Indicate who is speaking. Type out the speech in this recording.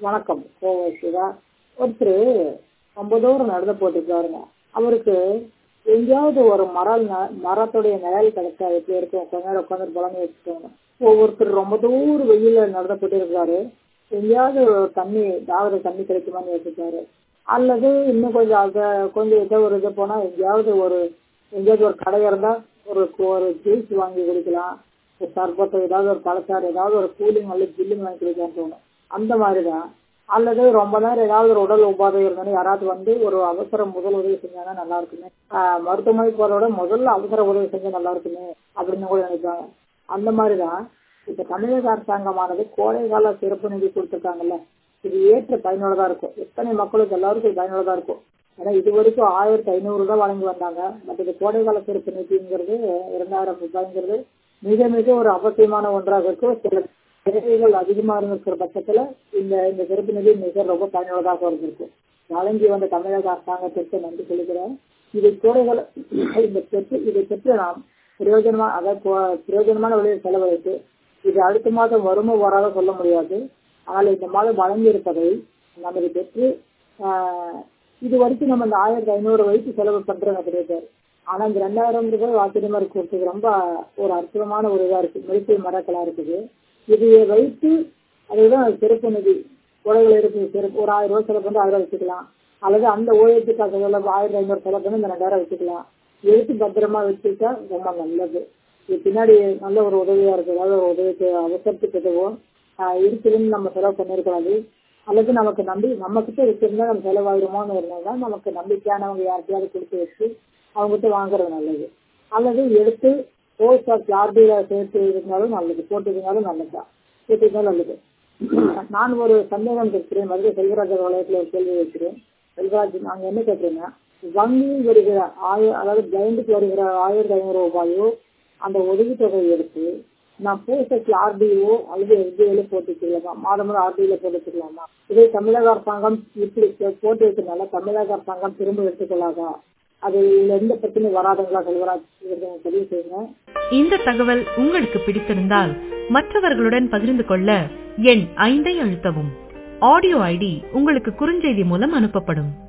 Speaker 1: வணக்கம் கோவை சிவா ஒருத்தர் ரொம்ப தூரம் நடந்து போட்டுருக்காருங்க அவருக்கு எங்கேயாவது ஒரு மரம் ந- மரத்துடைய நிழல் கிடைச்சா எப்படி இருக்கும் கொஞ்ச நேரம் உட்காந்து புலம்பி வச்சுக்கோங்க ஒவ்வொருத்தர் ரொம்ப தூரம் வெயில நடந்து போட்டு இருக்காரு எங்கேயாவது ஒரு தண்ணி தாவது தண்ணி கிடைக்குமான்னு யோசிச்சாரு அல்லது இன்னும் கொஞ்சம் அத கொஞ்சம் ஏதோ ஒரு இது போனா எங்கேயாவது ஒரு எங்கேயாவது ஒரு கடை இருந்தா ஒரு ஒரு ஜூஸ் வாங்கி குடிக்கலாம் ஒரு சர்பத்து ஏதாவது ஒரு பழச்சாறு ஏதாவது ஒரு கூலிங் நல்ல ஜில்லுன்னு வாங்கி குடிக்கலாம்னு தோணும் அந்த மாதிரிதான் அல்லது ரொம்ப நேரம் ஏதாவது ஒரு உடல் உபாதை இருந்தாலும் யாராவது வந்து ஒரு அவசர முதல் உதவி செஞ்சாங்கன்னா நல்லா இருக்குமே ஆஹ் மருத்துவமனை போறதோட முதல்ல அவசர உதவி செஞ்சா நல்லா இருக்குமே அப்படின்னு கூட நினைப்பாங்க அந்த மாதிரிதான் இப்ப தமிழக அரசாங்கமானது கோடை கால சிறப்பு நிதி கொடுத்திருக்காங்கல்ல இது ஏற்ற பயனுள்ளதா இருக்கும் எத்தனை மக்களுக்கு எல்லாருக்கும் இது பயனுள்ளதா இருக்கும் ஏன்னா இது வரைக்கும் ஆயிரத்தி ஐநூறு ரூபாய் வழங்கி வந்தாங்க பட் இது கோடை கால சிறப்பு நிதிங்கிறது இரண்டாயிரம் ரூபாய்ங்கிறது மிக மிக ஒரு அவசியமான ஒன்றாக இருக்கும் சில தேவைகள் அதிகமா இருக்கிற பட்சத்துல இந்த இந்த சிறப்பு நிதி மிக ரொம்ப பயனுள்ளதாக இருந்திருக்கும் வழங்கி வந்த தமிழக அரசாங்கத்திற்கு நன்றி சொல்கிறேன் இதை கோடைகள் இந்த பெற்று இதை பெற்று நாம் பிரயோஜனமா அதாவது கோ- பிரயோஜனமான வழியில் செலவழித்து இது அடுத்த மாதம் வருமோ வராதோ சொல்ல முடியாது ஆனால் இந்த மாதம் வழங்கி இருப்பதை நம்ம இதை பெற்று ஆஹ், இது வரைக்கும் நம்ம இந்த ஆயிரத்தி ஐநூறு வைத்து செலவு பண்றோம் நிறைய பேர் ஆனா இந்த ரெண்டாயிரம் ரூபாய் ஆச்சரியமா இருக்கிறதுக்கு ரொம்ப ஒரு அற்புதமான ஒரு இதா இருக்கு மெடிக்கல் மரங்களா இருக்குது இதையை வைத்து அதுதான் சிறப்பு நிதி உடைகள் இருக்கு சிறப்பு ஒரு ஆயிரம் ரூபாய் செலவு பண்ணி ஆயிரம் ரூபாய் வச்சுக்கலாம் அல்லது அந்த ஓய்வுக்காக செலவு ஆயிரத்தி ஐநூறு செலவு பண்ணி இந்த ரெண்டாயிரம் வச்சுக்கலாம் எடுத்து பத்திரமா வச்சுக்கிட்டா ரொம்ப நல்லது இது பின்னாடி நல்ல ஒரு உதவியா இருக்கு அதாவது ஒரு உதவிக்கு அவசரத்துக்கு எதுவும் ஆஹ் இருக்குதுன்னு நம்ம செலவு பண்ணிருக்கூடாது அல்லது நமக்கு நம்பி நம்ம கிட்ட வச்சிருந்தா நம்ம செலவாயிருமோன்னு இருந்தா நமக்கு நம்பிக்கையானவங்க யார்கிட்டயாவது கொடுத்து வச்சு அவங்ககிட்ட வாங்குறது நல்லது அல்லது எடுத்து போஸ்ட் ஆஃபீஸ் ஆர்பிஐ சேர்த்து இருந்தாலும் நல்லது போட்டிருந்தாலும் நல்லதுதான் போட்டிருந்தாலும் நல்லது நான் ஒரு சந்தேகம் கேட்கிறேன் மதுரை செல்வராஜ் வளையத்துல ஒரு கேள்வி வைக்கிறேன் செல்வராஜ் நாங்க என்ன கேட்கிறேன்னா வங்கியில் வருகிற ஆய அதாவது பிளைண்டுக்கு வருகிற ஆயிரத்தி ஐநூறு ரூபாயோ அந்த உதவித்தொகை எடுத்து நான் போஸ்ட் ஆர்டிஓ அல்லது எஸ்பிஐல போட்டு வச்சுக்கலாமா மாதம் மாதம் ஆர்டிஐல போட்டு வச்சுக்கலாமா இதை தமிழக அரசாங்கம் இப்படி போட்டு வைக்கிறதுனால தமிழக அரசாங்கம் திரும்ப எடுத்துக்கொள்ளாதா அது எந்த பிரச்சனையும் வராதுங்களா செல்வராஜ் இதை பதிவு செய்யுங்க
Speaker 2: இந்த தகவல் உங்களுக்கு பிடித்திருந்தால் மற்றவர்களுடன் பகிர்ந்து கொள்ள எண் ஐந்தை அழுத்தவும் ஆடியோ ஐடி உங்களுக்கு குறுஞ்செய்தி மூலம் அனுப்பப்படும்